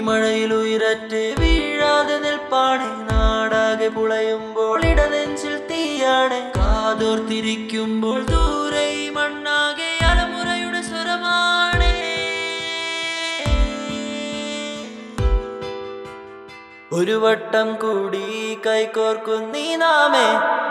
തീമഴയിൽ ഉയരറ്റ് വീഴാതെ നിൽപ്പാണ് നാടാകെ പുളയുമ്പോൾ ഇടനെഞ്ചിൽ തീയാണ് കാതോർത്തിരിക്കുമ്പോൾ ദൂരെ ഈ മണ്ണാകെ അലമുറയുടെ സ്വരമാണ് ഒരു വട്ടം കൂടി കൈകോർക്കുന്നീ നാമേ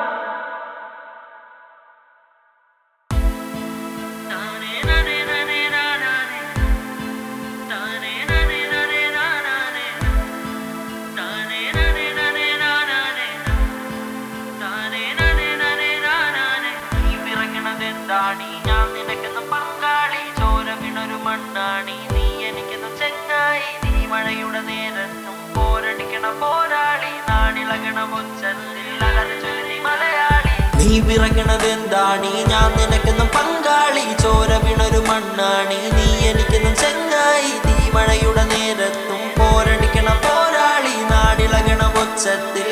എന്താണി ഞാൻ നിനക്കെന്ന പങ്കാളി ചോര വീണൊരു മണ്ണാണി നീ എനിക്കെന്ന ചെങ്ങായി നീ മഴയുടെ നേരത്തും പോരടിക്കണ പോരാളി നാടിളകണ മുച്ചത്തിൽ അലറി ചൊല്ലി മലയാളി നീ വിറങ്ങണത് എന്താണി ഞാൻ നിനക്കെന്നും പങ്കാളി ചോര വീണൊരു മണ്ണാണി നീ എനിക്കെന്നും ചെങ്ങായി നീ മഴയുടെ നേരത്തും പോരടിക്കണ പോരാളി നാടിളകണ മുച്ചത്തിൽ